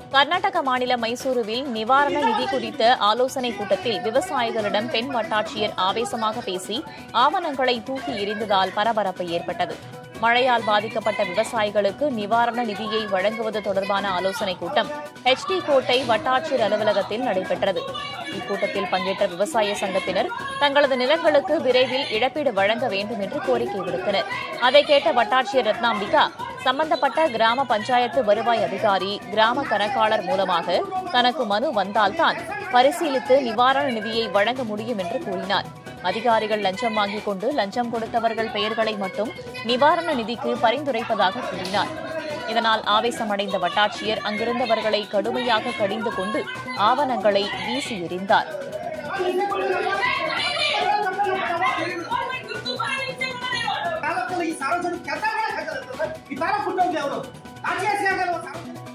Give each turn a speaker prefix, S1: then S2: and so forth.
S1: கர்நாடக மாநிலம் மைசூருவில் நிவாரண நிதி குறித்த ஆலோசனைக் கூட்டத்தில் விவசாயிகளிடம் பெண் வட்டாட்சியர் ஆவேசமாக பேசி ஆவணங்களை தூக்கி எறிந்ததால் பரபரப்பு ஏற்பட்டது மழையால் பாதிக்கப்பட்ட விவசாயிகளுக்கு நிவாரண நிதியை வழங்குவது தொடர்பான ஆலோசனைக் கூட்டம் ஹெச்டி கோட்டை வட்டாட்சியர் அலுவலகத்தில் நடைபெற்றது இக்கூட்டத்தில் பங்கேற்ற விவசாய சங்கத்தினர் தங்களது நிலங்களுக்கு விரைவில் இழப்பீடு வழங்க வேண்டும் என்று கோரிக்கை விடுத்தனர் அதை கேட்ட வட்டாட்சியர் ரத்னாம்பிகா சம்பந்தப்பட்ட கிராம பஞ்சாயத்து வருவாய் அதிகாரி கிராம கணக்காளர் மூலமாக தனக்கு மனு வந்தால்தான் பரிசீலித்து நிவாரண நிதியை வழங்க முடியும் என்று கூறினார் அதிகாரிகள் லஞ்சம் வாங்கிக் கொண்டு லஞ்சம் கொடுத்தவர்கள் பெயர்களை மட்டும் நிவாரண நிதிக்கு பரிந்துரைப்பதாக கூறினார் இதனால் ஆவேசமடைந்த வட்டாட்சியர் அங்கிருந்தவர்களை கடுமையாக கடிந்து கொண்டு ஆவணங்களை வீசி எறிந்தார்
S2: ತಾಲೂಕಲ್ಲಿ ಈ ಸಾರ್ವಜನಿಕ ಕೆಲಸ ಮಾಡಕ್ಕಾಗಲ್ಲ ಈ ತಾಲೂಕು ಅವರು ರಾಜ್ಯ